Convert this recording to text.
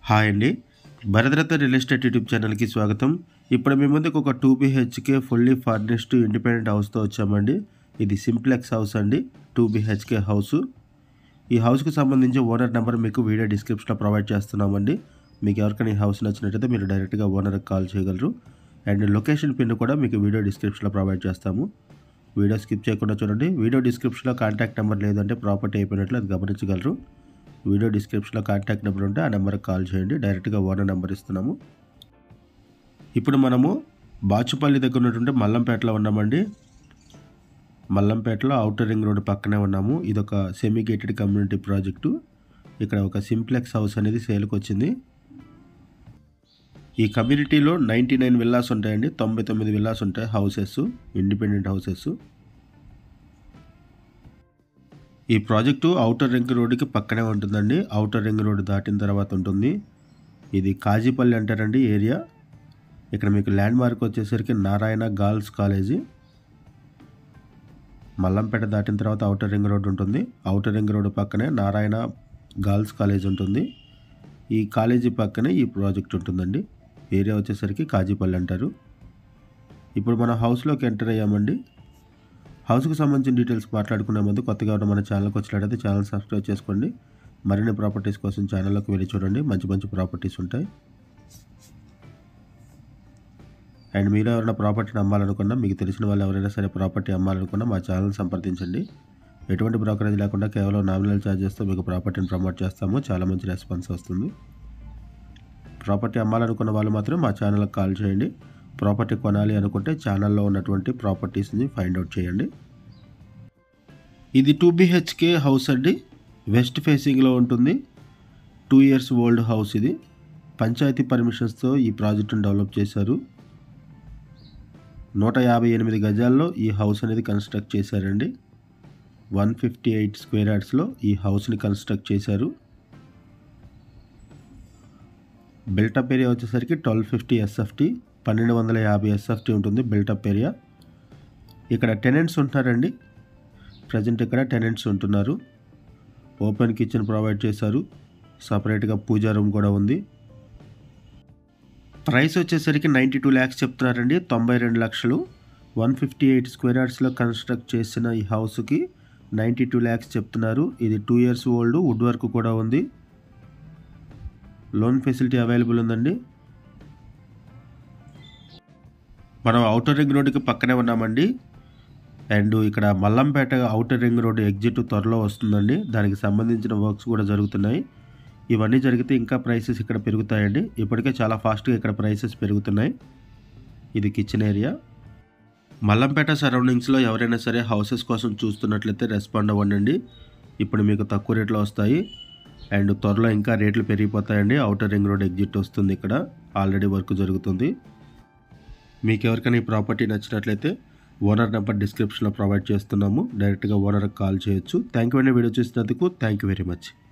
hi అండి భరద్రత real estate YouTube ఛానల్కి స్వాగతం ఇప్పుడు మీ ముందుకు ఒక two BHK fully furnished independent హౌస్తో వచ్చామండి ఇది సింప్లెక్స్ హౌస్ అండి టూ బీహెచ్కే హౌస్ ఈ హౌస్కి సంబంధించి ఓనర్ నెంబర్ మీకు వీడియో డిస్క్రిప్షన్లో ప్రొవైడ్ చేస్తున్నామండి మీకు ఎవరికైనా ఈ హౌస్ నచ్చినట్టయితే మీరు డైరెక్ట్గా ఓనర్కి కాల్ చేయగలరు అండ్ లొకేషన్ పిన్ కూడా మీకు వీడియో డిస్క్రిప్షన్లో ప్రొవైడ్ చేస్తాము వీడియో స్కిప్ చేయకుండా చూడండి వీడియో డిస్క్రిప్షన్లో కాంటాక్ట్ నెంబర్ లేదంటే ప్రాపర్టీ అయిపోయినట్లు అది గమనించగలరు వీడియో డిస్క్రిప్షన్లో కాంటాక్ట్ నెంబర్ ఉంటే ఆ నెంబర్కి కాల్ చేయండి డైరెక్ట్గా ఓనర్ నెంబర్ ఇస్తున్నాము ఇప్పుడు మనము బాచుపల్లి దగ్గర ఉన్నటువంటి మల్లంపేటలో ఉన్నామండి మల్లంపేటలో అవుటర్ రింగ్ రోడ్ పక్కనే ఉన్నాము ఇది ఒక సెమీ గేటెడ్ కమ్యూనిటీ ప్రాజెక్టు ఇక్కడ ఒక సింప్లెక్స్ హౌస్ అనేది సేల్కి వచ్చింది ఈ కమ్యూనిటీలో నైంటీ నైన్ విల్లాస్ ఉంటాయండి తొంభై తొమ్మిది విల్లాస్ ఉంటాయి హౌసెస్ ఇండిపెండెంట్ హౌసెస్ ఈ ప్రాజెక్టు అవుటర్ రింగ్ రోడ్డుకి పక్కనే ఉంటుందండి అవుటర్ రింగ్ రోడ్ దాటిన తర్వాత ఉంటుంది ఇది కాజీపల్లి అంటారండి ఏరియా ఇక్కడ మీకు ల్యాండ్ మార్క్ వచ్చేసరికి నారాయణ గర్ల్స్ కాలేజీ మల్లంపేట దాటిన తర్వాత అవుటర్ రింగ్ రోడ్ ఉంటుంది అవుటర్ రింగ్ రోడ్ పక్కనే నారాయణ గర్ల్స్ కాలేజ్ ఉంటుంది ఈ కాలేజీ పక్కనే ఈ ప్రాజెక్ట్ ఉంటుందండి ఏరియా వచ్చేసరికి కాజీపల్లి అంటారు ఇప్పుడు మన హౌస్లోకి ఎంటర్ అయ్యామండి హౌస్కి సంబంధించిన డీటెయిల్స్ మాట్లాడుకునే ముందు కొత్తగా ఉన్న మన ఛానల్కి వచ్చినట్టయితే ఛానల్ సబ్స్క్రైబ్ చేసుకోండి మరిన్ని ప్రాపర్టీస్ కోసం ఛానల్లోకి వెళ్ళి చూడండి మంచి మంచి ప్రాపర్టీస్ ఉంటాయి అండ్ మీరు ఎవరైనా ప్రాపర్టీని అమ్మాలనుకున్నా మీకు తెలిసిన వాళ్ళు ఎవరైనా సరే ప్రాపర్టీ అమ్మాలనుకున్నా మా ఛానల్ సంప్రదించండి ఎటువంటి బ్రోకరేజ్ లేకుండా కేవలం నామినల్ ఛార్జెస్తో మీకు ప్రాపర్టీని ప్రమోట్ చేస్తాము చాలా మంచి రెస్పాన్స్ వస్తుంది ప్రాపర్టీ అమ్మాలనుకున్న వాళ్ళు మాత్రం మా ఛానల్కి కాల్ చేయండి ప్రాపర్టీ కొనాలి అనుకుంటే ఛానల్లో ఉన్నటువంటి ప్రాపర్టీస్ని ఫైండ్ అవుట్ చేయండి ఇది టూ బిహెచ్కే హౌస్ అండి వెస్ట్ ఫేసింగ్లో ఉంటుంది టూ ఇయర్స్ ఓల్డ్ హౌస్ ఇది పంచాయతీ పర్మిషన్స్తో ఈ ప్రాజెక్టును డెవలప్ చేశారు నూట యాభై ఎనిమిది గజాల్లో ఈ హౌస్ అనేది కన్స్ట్రక్ట్ చేశారండి వన్ ఫిఫ్టీ ఎయిట్ స్క్వేర్ యార్డ్స్లో ఈ హౌస్ని కన్స్ట్రక్ట్ చేశారు బిల్టప్ ఏరియా వచ్చేసరికి ట్వెల్వ్ ఫిఫ్టీ ఎస్ఎఫ్టీ పన్నెండు వందల యాభై ఎస్ఎఫ్టీ ఉంటుంది బిల్టప్ ఏరియా ఇక్కడ టెనెంట్స్ ఉంటారండి ప్రజెంట్ ఇక్కడ టెనెంట్స్ ఉంటున్నారు ఓపెన్ కిచెన్ ప్రొవైడ్ చేశారు సపరేట్గా పూజా రూమ్ కూడా ఉంది ప్రైస్ వచ్చేసరికి నైంటీ టూ ల్యాక్స్ చెప్తున్నారండి తొంభై రెండు లక్షలు వన్ ఫిఫ్టీ ఎయిట్ స్క్వేర్ యార్డ్స్లో కన్స్ట్రక్ట్ చేసిన ఈ హౌస్కి నైంటీ టూ ల్యాక్స్ చెప్తున్నారు ఇది two years old wood work కూడా ఉంది లోన్ ఫెసిలిటీ అవైలబుల్ ఉందండి మనం అవుటర్ రింగ్ రోడ్డుకి పక్కనే ఉన్నామండి అండ్ ఇక్కడ Mallampet outer ring road exit త్వరలో వస్తుందండి దానికి సంబంధించిన వర్క్స్ కూడా జరుగుతున్నాయి ఇవన్నీ జరిగితే ఇంకా ప్రైసెస్ ఇక్కడ పెరుగుతాయండి ఇప్పటికే చాలా ఫాస్ట్గా ఇక్కడ ప్రైసెస్ పెరుగుతున్నాయి ఇది కిచెన్ ఏరియా మల్లంపేట సరౌండింగ్స్లో ఎవరైనా సరే హౌసెస్ కోసం చూస్తున్నట్లయితే రెస్పాండ్ అవ్వండి ఇప్పుడు మీకు తక్కువ రేట్లో వస్తాయి అండ్ త్వరలో ఇంకా రేట్లు పెరిగిపోతాయండి అవుటర్ రింగ్ రోడ్ ఎగ్జిట్ వస్తుంది ఇక్కడ ఆల్రెడీ వర్క్ జరుగుతుంది మీకు ఎవరికైనా ఈ ప్రాపర్టీ నచ్చినట్లయితే ఓనర్ నెంబర్ డిస్క్రిప్షన్లో ప్రొవైడ్ చేస్తున్నాము డైరెక్ట్గా ఓనర్కి కాల్ చేయొచ్చు థ్యాంక్ యూ అండి వీడియో చూసినందుకు థ్యాంక్ యూ వెరీ మచ్